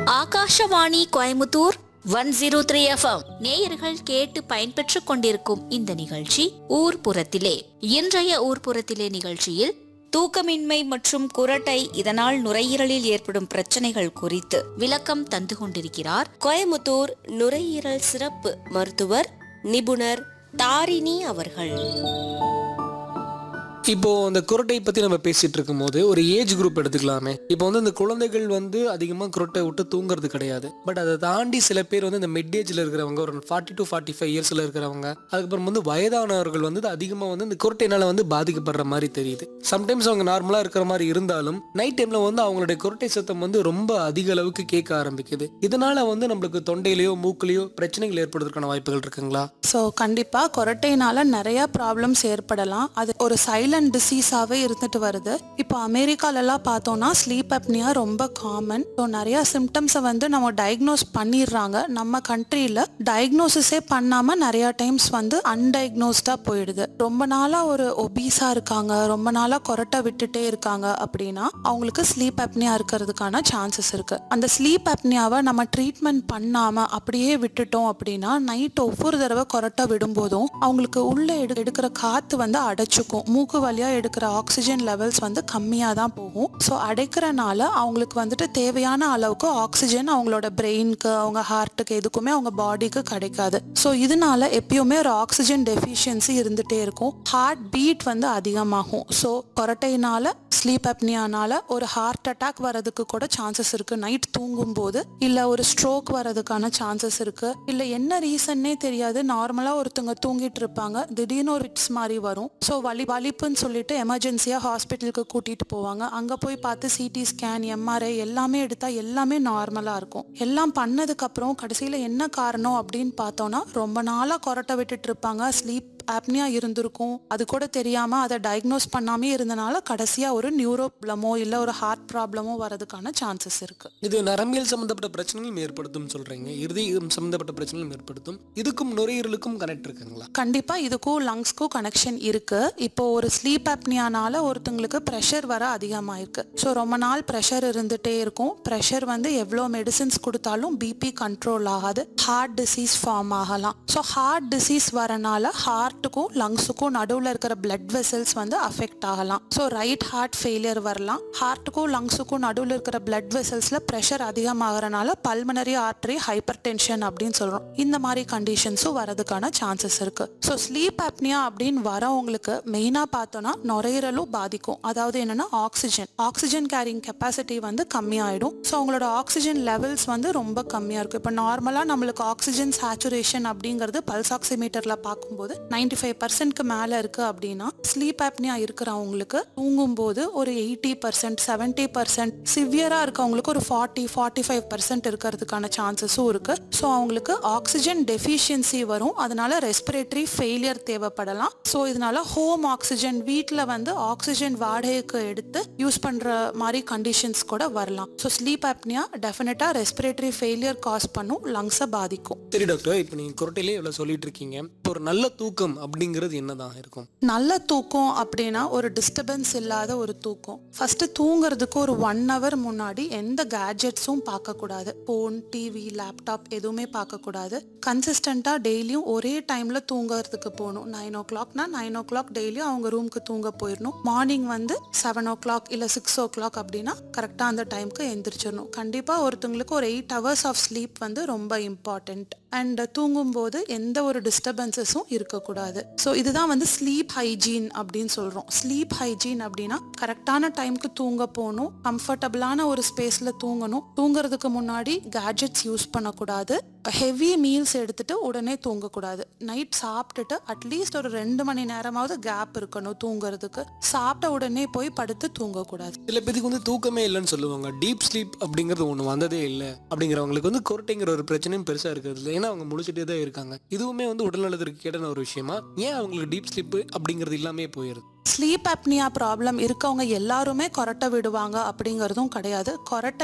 Akashvani Coimbatore one zero three FM நேயர்கள் கேட்டு பயன்பெற்றுக் கொண்டிருக்கும் இந்த நிகழ்ச்சி ஊர்ப்புறத்திலே இன்றைய ஊர்ப்புறத்திலே நிகழ்ச்சியில் தூக்கமின்மை மற்றும் குரட்டை இதனால் நுரையீரலில் ஏற்படும் பிரச்சனைகள் குறித்து விளக்கம் தந்து கொண்டிருக்கிறார் கோயமுத்தூர் நுரையீரல் சிறப்பு மருத்துவர் நிபுணர் தாரிணி அவர்கள் இப்போ அந்த குரட்டை பத்தி நம்ம பேசிட்டு இருக்கும்போது ஒரு ஏஜ் குரூப் எடுத்துக்கலாமே இப்போ வந்து இந்த குழந்தைகள் வந்து அதிகமா குரட்டை விட்டு தூங்குறது கிடையாது பட் அதை தாண்டி சில பேர் வந்து இந்த மிட் ஏஜ்ல இருக்கிறவங்க ஒரு ஃபார்ட்டி டு ஃபார்ட்டி ஃபைவ் இயர்ஸ்ல இருக்கிறவங்க அதுக்கப்புறம் வந்து வயதானவர்கள் வந்து அதிகமா வந்து இந்த குரட்டைனால வந்து பாதிக்கப்படுற மாதிரி தெரியுது சம்டைம்ஸ் அவங்க நார்மலா இருக்கிற மாதிரி இருந்தாலும் நைட் டைம்ல வந்து அவங்களுடைய குரட்டை சத்தம் வந்து ரொம்ப அதிக அளவுக்கு கேட்க ஆரம்பிக்குது இதனால வந்து நம்மளுக்கு தொண்டையிலயோ மூக்குலயோ பிரச்சனைகள் ஏற்படுறதுக்கான வாய்ப்புகள் இருக்குங்களா ஸோ கண்டிப்பாக கொரட்டைனால நிறைய ப்ராப்ளம்ஸ் ஏற்படலாம் அது ஒரு சைலண்ட் டிசீஸாகவே இருந்துட்டு வருது இப்போ அமெரிக்காலலாம் பார்த்தோம்னா ஸ்லீப் அப்னியா ரொம்ப காமன் ஸோ நிறைய சிம்டம்ஸை வந்து நம்ம டயக்னோஸ் பண்ணிடுறாங்க நம்ம கண்ட்ரியில் டயக்னோசிஸே பண்ணாமல் நிறைய டைம்ஸ் வந்து அன்டயக்னோஸ்டாக போயிடுது ரொம்ப நாளாக ஒரு ஒபீஸாக இருக்காங்க ரொம்ப நாளாக கொரட்டை விட்டுட்டே இருக்காங்க அப்படின்னா அவங்களுக்கு ஸ்லீப் அப்னியா இருக்கிறதுக்கான சான்சஸ் இருக்கு அந்த ஸ்லீப் அப்னியாவை நம்ம ட்ரீட்மெண்ட் பண்ணாம அப்படியே விட்டுட்டோம் அப்படின்னா நைட் ஒவ்வொரு தடவை கொரட்டை விடும்போதும் அவங்களுக்கு உள்ள எடு எடுக்கிற காத்து வந்து அடைச்சுக்கும் மூக்கு வழியா எடுக்கிற ஆக்சிஜன் லெவல்ஸ் வந்து கம்மியாக தான் போகும் ஸோ அடைக்கிறனால அவங்களுக்கு வந்துட்டு தேவையான அளவுக்கு ஆக்சிஜன் அவங்களோட பிரெயினுக்கு அவங்க ஹார்ட்டுக்கு எதுக்குமே அவங்க பாடிக்கு கிடைக்காது ஸோ இதனால எப்பயுமே ஒரு ஆக்சிஜன் டெஃபிஷியன்சி இருந்துட்டே இருக்கும் ஹார்ட் பீட் வந்து அதிகமாகும் ஸோ கொரட்டையினால ஸ்லீப் அப்னியானால ஒரு ஹார்ட் அட்டாக் வரதுக்கு கூட சான்சஸ் இருக்கு நைட் தூங்கும் போது இல்ல ஒரு ஸ்ட்ரோக் வரதுக்கான சான்சஸ் இருக்கு இல்ல என்ன ரீசன்னே தெரியாது நார்மலா ஒருத்தவங்க தூங்கிட்டு இருப்பாங்க திடீர்னு ஒரு ஃபிட்ஸ் மாதிரி வரும் ஸோ வலி வலிப்புன்னு சொல்லிட்டு எமர்ஜென்சியா ஹாஸ்பிட்டலுக்கு கூட்டிட்டு போவாங்க அங்க போய் பார்த்து சிடி ஸ்கேன் எம்ஆர்ஐ எல்லாமே எடுத்தா எல்லாமே நார்மலா இருக்கும் எல்லாம் பண்ணதுக்கு அப்புறம் கடைசியில என்ன காரணம் அப்படின்னு பார்த்தோம்னா ரொம்ப நாளா கொரட்டை விட்டுட்டு இருப்பாங்க ஸ்லீப் ஆப்னியா இருந்திருக்கும் அது கூட தெரியாம அதை டயக்னோஸ் பண்ணாமே இருந்தனால கடைசியா ஒரு நியூரோ ப்ளமோ இல்ல ஒரு ஹார்ட் ப்ராப்ளமோ வரதுக்கான சான்சஸ் இருக்கு இது நரம்பியல் சம்பந்தப்பட்ட பிரச்சனைகளும் ஏற்படுத்தும் சொல்றீங்க இருதயம் சம்பந்தப்பட்ட பிரச்சனைகளும் ஏற்படுத்தும் இதுக்கும் நுரையீரலுக்கும் கனெக்ட் இருக்குங்களா கண்டிப்பா இதுக்கும் லங்ஸ்க்கும் கனெக்ஷன் இருக்கு இப்போ ஒரு ஸ்லீப் ஆப்னியானால ஒருத்தங்களுக்கு ப்ரெஷர் வர அதிகமாயிருக்கு ஸோ ரொம்ப நாள் ப்ரெஷர் இருந்துட்டே இருக்கும் ப்ரெஷர் வந்து எவ்வளோ மெடிசின்ஸ் கொடுத்தாலும் பிபி கண்ட்ரோல் ஆகாது ஹார்ட் டிசீஸ் ஃபார்ம் ஆகலாம் ஸோ ஹார்ட் டிசீஸ் வரனால ஹார்ட்டுக்கும் லங்ஸுக்கும் நடுவில் இருக்கிற பிளட் வெசல்ஸ் வந்து அஃபெக்ட் ஆகலாம் ஸோ ரைட் ஹார்ட் ஃபெயிலியர் வரலாம் ஹார்ட்டுக்கும் லங்ஸுக்கும் நடுவில் இருக்கிற பிளட் வெசல்ஸ்ல ப்ரெஷர் அதிகமாகறனால பல்மனரி ஆர்டரி ஹைப்பர் டென்ஷன் அப்படின்னு சொல்றோம் இந்த மாதிரி கண்டிஷன்ஸும் வரதுக்கான சான்சஸ் இருக்கு ஸோ ஸ்லீப் அப்னியா அப்படின்னு வரவங்களுக்கு மெயினாக பார்த்தோம்னா நுரையீரலும் பாதிக்கும் அதாவது என்னன்னா ஆக்சிஜன் ஆக்சிஜன் கேரிங் கெப்பாசிட்டி வந்து கம்மியாயிடும் ஸோ அவங்களோட ஆக்சிஜன் லெவல்ஸ் வந்து ரொம்ப கம்மியாக இருக்கும் இப்போ நார்மலாக நம்மளுக்கு ஆக்சிஜன் சேச்சுரேஷன் அப்படிங்கிறது பல்ஸ் ஆக்சிமீட்டரில் பார்க்கும்போது நைன்டி ஃபைவ் பர்சன்ட்க்கு மேலே இருக்கு அப்படின்னா ஸ்லீப் ஆப்னியா இருக்கிறவங்களுக்கு தூங்கும்போது ஒரு எயிட்டி பர்சன்ட் செவன்ட்டி பர்சன்ட் சிவியராக இருக்கவங்களுக்கு ஒரு ஃபார்ட்டி ஃபார்ட்டி ஃபைவ் பர்சன்ட் இருக்கிறதுக்கான சான்சஸும் இருக்கு ஸோ அவங்களுக்கு ஆக்சிஜன் டெஃபிஷியன்சி வரும் அதனால ரெஸ்பிரேட்டரி ஃபெயிலியர் தேவைப்படலாம் ஸோ இதனால ஹோம் ஆக்சிஜன் வீட்டில் வந்து ஆக்சிஜன் வாடகைக்கு எடுத்து யூஸ் பண்ணுற மாதிரி கண்டிஷன்ஸ் கூட வரலாம் ஸோ ஸ்லீப் ஆப்னியா டெஃபினட்டாக ரெஸ்பிரேட்டரி ஃபெயிலியர் காஸ் பண்ணும் லங்ஸை பாதிக்கும் சரி டாக்டர் இப்போ நீங்க குரட்டையிலே இவ்வளவு சொல்லிட்டு இருக்கீங்க இப்போ ஒரு நல்ல தூக்கம் அப்படிங்கிறது என்னதான் இருக்கும் நல்ல தூக்கம் அப்படின்னா ஒரு டிஸ்டர்பன்ஸ் இல்லாத ஒரு தூக்கம் ஃபர்ஸ்ட் தூங்குறதுக்கு ஒரு ஒன் ஹவர் முன்னாடி எந்த கேட்ஜெட்ஸும் பார்க்கக்கூடாது ஃபோன் டிவி லேப்டாப் எதுவுமே பார்க்கக்கூடாது கன்சிஸ்டண்ட்டாக டெய்லியும் ஒரே டைம்ல தூங்குறதுக்கு போகணும் நைன் ஓ கிளாக்னா நைன் ஓ கிளாக் டெய்லியும் அவங்க ரூமுக்கு தூங்க போயிடணும் மார்னிங் வந்து செவன் ஓ கிளாக் இல்லை சிக்ஸ் ஓ கிளாக் அப்படின்னா கரெக்டாக அந்த டைம்க்கு எந்திரிச்சிடணும் கண்டிப்பாக ஒருத்தவங்களுக்கு ஒரு எயிட் ஹவர்ஸ் ஆஃப் ஸ்லீப் வந்து ரொம்ப இம்பார்ட்டண்ட் அண்ட் தூங்கும்போது எந்த ஒரு டிஸ்டர்பன்சஸும் இருக்கக்கூடாது ஸோ இதுதான் வந்து ஸ்லீப் ஹைஜீன் அப்படின்னு சொல்கிறோம் ஸ்லீப் ஹைஜீன் அப்படின்னா கரெக்டான டைம்க்கு தூங்க போகணும் கம்ஃபர்டபுளான ஒரு ஸ்பேஸில் தூங்கணும் தூங்குறதுக்கு முன்னாடி கேட்ஜெட்ஸ் யூஸ் பண்ணக்கூடாது ஹெவி மீல்ஸ் எடுத்துட்டு உடனே தூங்கக்கூடாது நைட் சாப்பிட்டுட்டு அட்லீஸ்ட் ஒரு ரெண்டு மணி நேரமாவது கேப் இருக்கணும் தூங்குறதுக்கு சாப்பிட்ட உடனே போய் படுத்து தூங்கக்கூடாது சில பேருக்கு வந்து தூக்கமே இல்லைன்னு சொல்லுவாங்க டீப் ஸ்லீப் அப்படிங்கிறது ஒன்று வந்ததே இல்லை அப்படிங்கிறவங்களுக்கு வந்து குரட்டைங்கிற ஒரு பிரச்சனையும் பெருசாக இருக்கிறது இல்லை ஏன்னா அவங்க முழிச்சிட்டே தான் இருக்காங்க இதுவுமே வந்து உடல்நலத்திற்கு கேட்டான ஒரு விஷயமா ஏன் அவங்களுக்கு டீப் ஸ்லீப் அப்படிங்கிறது இல்லாமே போயிருது ஸ்லீப் அப்னியா ப்ராப்ளம் இருக்கவங்க எல்லாருமே கொரட்டை விடுவாங்க அப்படிங்கிறதும் கிடையாது கொரட்டை